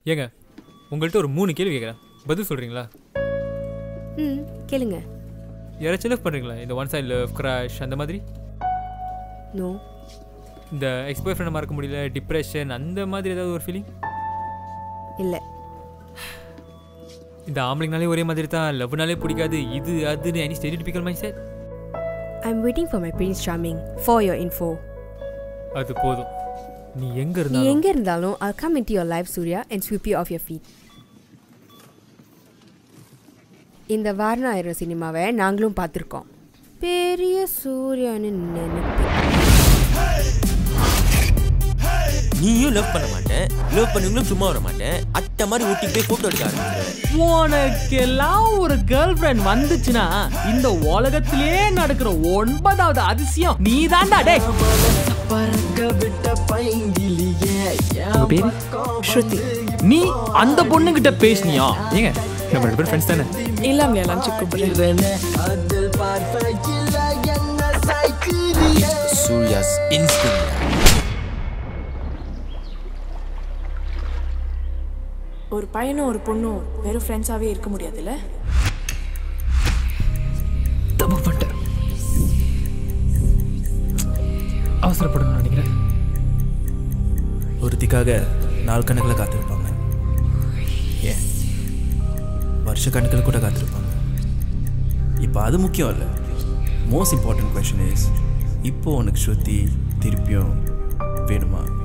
ஏங்க உங்கள்கிட்ட ஒரு மூணு கேள்வி கேட்குறேன் பதில் சொல்கிறீங்களா ம் கேளுங்க யாராச்சும் லவ் பண்ணுறீங்களா இந்த ஒன் சைட் லவ் கிராஷ் அந்த மாதிரி நோ இந்த எக்ஸ் பாய் ஃப்ரெண்டை மறக்க முடியல டிப்ரெஷன் அந்த மாதிரி ஏதாவது ஒரு ஃபீலிங் இல்லை இந்த ஆம்பளைங்கனாலே ஒரே மாதிரி தான் லவ்னாலே பிடிக்காது இது அதுன்னு any stereotypical mind set I am waiting for my prince charming for your info அது போதும் நீ எங்கே நீ இருந்தாலும் எங்கே இருந்தாலும் I'll come into your life Surya and sweep you off your feet இந்த வாரண ஆயிரம் சினிமாவை நாங்களும் பார்த்துருக்கோம் பெரிய சூர்யான்னு நினைப்பு நீயும் லவ் பண்ண மாட்டேன் லவ் பண்ணவங்களும் சும்மா வர மாட்டேன் அட்டை மாதிரி ஊட்டி போய் போட்டோ எடுக்க ஆரம்பிச்சிருவேன் உனக்கெல்லாம் ஒரு கேர்ள் ஃப்ரெண்ட் வந்துச்சுன்னா இந்த உலகத்திலே நடக்கிற ஒன்பதாவது அதிசயம் நீ தாண்டா டே உங்கள் பேர் ஸ்ருதி நீ அந்த பொண்ணுகிட்ட பேசுனியா ஏங்க நம்ம ரெண்டு பேரும் ஃப்ரெண்ட்ஸ் தானே இல்லாமலையா லஞ்சு கூப்பிடுறேன் சூர்யாஸ் இன்ஸ்டிங் ஒரு பையனும் ஒரு பொண்ணும் வெறும் ஃப்ரெண்ட்ஸாவே இருக்க முடியாதுல்ல தப்பு பண்ணிட்டேன் அவசரப்படணும்னு நினைக்கிறேன் ஒருத்திக்காக நாள் கணக்கில் காத்திருப்பாங்க ஏன் வருஷ கணக்கில் கூட காத்திருப்பாங்க இப்போ அது முக்கியம் இல்லை மோஸ்ட் இம்பார்ட்டன்ட் கொஷின் இஸ் இப்போ உனக்கு ஸ்ருதி திருப்பியும் வேணுமா